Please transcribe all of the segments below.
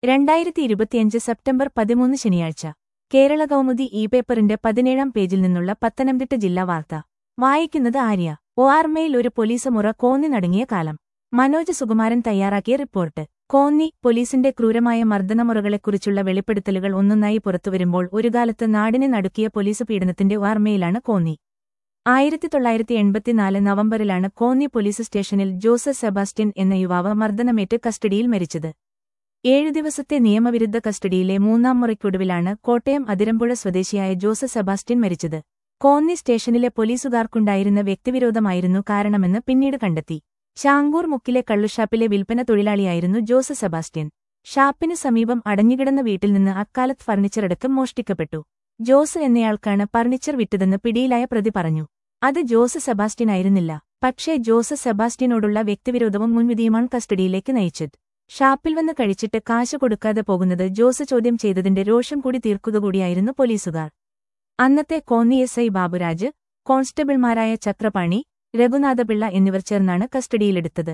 രണ്ടായിരത്തി ഇരുപത്തിയഞ്ച് സെപ്റ്റംബർ പതിമൂന്ന് ശനിയാഴ്ച കേരള കൗമുദി ഇ പേപ്പറിന്റെ പതിനേഴാം പേജിൽ നിന്നുള്ള പത്തനംതിട്ട ജില്ലാ വാർത്ത വായിക്കുന്നത് ആര്യ ഒആർമയിൽ ഒരു പോലീസ് മുറ കോന്നി നടുങ്ങിയ കാലം മനോജ് സുകുമാരൻ തയ്യാറാക്കിയ റിപ്പോർട്ട് കോന്നി പോലീസിന്റെ ക്രൂരമായ മർദ്ദനമുറകളെക്കുറിച്ചുള്ള വെളിപ്പെടുത്തലുകൾ ഒന്നൊന്നായി പുറത്തുവരുമ്പോൾ ഒരു കാലത്ത് നാടിനെ നടുക്കിയ പോലീസ് പീഡനത്തിന്റെ ഓർമ്മയിലാണ് കോന്നി ആയിരത്തി തൊള്ളായിരത്തി എൺപത്തിനാല് നവംബറിലാണ് കോന്നി പോലീസ് സ്റ്റേഷനിൽ ജോസഫ് സെബാസ്റ്റ്യൻ എന്ന യുവാവ് മർദ്ദനമേറ്റ് കസ്റ്റഡിയിൽ മരിച്ചത് ഏഴു ദിവസത്തെ നിയമവിരുദ്ധ കസ്റ്റഡിയിലെ മൂന്നാം മുറയ്ക്കൊടുവിലാണ് കോട്ടയം അതിരമ്പുഴ സ്വദേശിയായ ജോസഫ് സെബാസ്റ്റ്യൻ മരിച്ചത് കോന്നി സ്റ്റേഷനിലെ പോലീസുകാർക്കുണ്ടായിരുന്ന വ്യക്തിവിരോധമായിരുന്നു കാരണമെന്ന് പിന്നീട് കണ്ടെത്തി ശാങ്കൂർ മുക്കിലെ കള്ളുഷാപ്പിലെ വിൽപ്പന തൊഴിലാളിയായിരുന്നു ജോസഫ് സെബാസ്റ്റ്യൻ ഷാപ്പിന് സമീപം അടഞ്ഞുകിടന്ന വീട്ടിൽ നിന്ന് അക്കാലത്ത് ഫർണിച്ചറടക്കം മോഷ്ടിക്കപ്പെട്ടു ജോസ് എന്നയാൾക്കാണ് ഫർണിച്ചർ വിറ്റതെന്ന് പിടിയിലായ പ്രതി പറഞ്ഞു അത് ജോസ് സെബാസ്റ്റ്യനായിരുന്നില്ല പക്ഷേ ജോസ് സെബാസ്റ്റ്യനോടുള്ള വ്യക്തിവിരോധവും മുൻവിധിയുമാണ് കസ്റ്റഡിയിലേക്ക് നയിച്ചത് ഷാപ്പിൽ വന്ന് കഴിച്ചിട്ട് കാശ് കൊടുക്കാതെ പോകുന്നത് ജോസ് ചോദ്യം ചെയ്തതിന്റെ രോഷം കൂടി തീർക്കുക കൂടിയായിരുന്നു പോലീസുകാർ അന്നത്തെ കോന്നി എസ് ഐ ബാബുരാജ് കോൺസ്റ്റബിൾമാരായ ചക്രപാണി രഘുനാഥപിള്ള എന്നിവർ ചേർന്നാണ് കസ്റ്റഡിയിലെടുത്തത്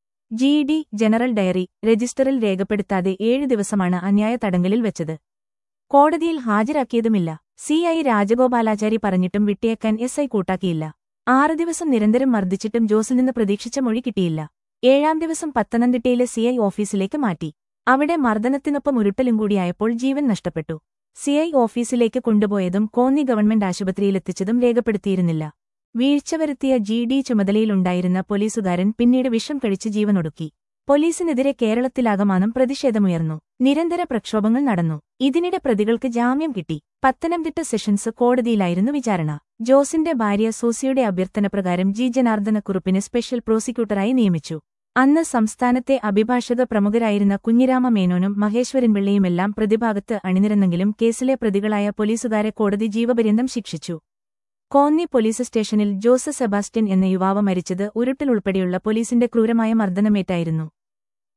ജി ഡി ജനറൽ ഡയറി രജിസ്റ്ററിൽ രേഖപ്പെടുത്താതെ ഏഴ് ദിവസമാണ് അന്യായ തടങ്കലിൽ വെച്ചത് കോടതിയിൽ ഹാജരാക്കിയതുമില്ല സി ഐ രാജഗോപാലാചാരി പറഞ്ഞിട്ടും വിട്ടേക്കാൻ എസ് ഐ കൂട്ടാക്കിയില്ല ആറ് ദിവസം നിരന്തരം മർദ്ദിച്ചിട്ടും ജോസിൽ നിന്ന് പ്രതീക്ഷിച്ച മൊഴി കിട്ടിയില്ല ഏഴാം ദിവസം പത്തനംതിട്ടയിലെ സി ഐ ഓഫീസിലേക്ക് മാറ്റി അവിടെ മർദ്ദനത്തിനൊപ്പം ഉരുട്ടലും കൂടിയായപ്പോൾ ജീവൻ നഷ്ടപ്പെട്ടു സി ഐ ഓഫീസിലേക്ക് കൊണ്ടുപോയതും കോന്നി ഗവൺമെന്റ് ആശുപത്രിയിലെത്തിച്ചതും രേഖപ്പെടുത്തിയിരുന്നില്ല വീഴ്ച വരുത്തിയ ജി ഡി ചുമതലയിലുണ്ടായിരുന്ന പോലീസുകാരൻ പിന്നീട് വിഷം കഴിച്ച് ജീവനൊടുക്കി പോലീസിനെതിരെ കേരളത്തിലാകമാനം പ്രതിഷേധമുയർന്നു നിരന്തര പ്രക്ഷോഭങ്ങൾ നടന്നു ഇതിനിടെ പ്രതികൾക്ക് ജാമ്യം കിട്ടി പത്തനംതിട്ട സെഷൻസ് കോടതിയിലായിരുന്നു വിചാരണ ജോസിന്റെ ഭാര്യ സൂസിയുടെ അഭ്യർത്ഥനപ്രകാരം ജി ജനാർദ്ദനക്കുറുപ്പിനെ സ്പെഷ്യൽ പ്രോസിക്യൂട്ടറായി നിയമിച്ചു അന്ന് സംസ്ഥാനത്തെ അഭിഭാഷക പ്രമുഖരായിരുന്ന കുഞ്ഞിരാമ മേനോനും മഹേശ്വരൻ പിള്ളയുമെല്ലാം പ്രതിഭാഗത്ത് അണിനിരന്നെങ്കിലും കേസിലെ പ്രതികളായ പോലീസുകാരെ കോടതി ജീവപര്യന്തം ശിക്ഷിച്ചു കോന്നി പോലീസ് സ്റ്റേഷനിൽ ജോസഫ് സെബാസ്റ്റ്യൻ എന്ന യുവാവ് മരിച്ചത് ഉരുട്ടൽ ഉൾപ്പെടെയുള്ള പോലീസിന്റെ ക്രൂരമായ മർദ്ദനമേറ്റായിരുന്നു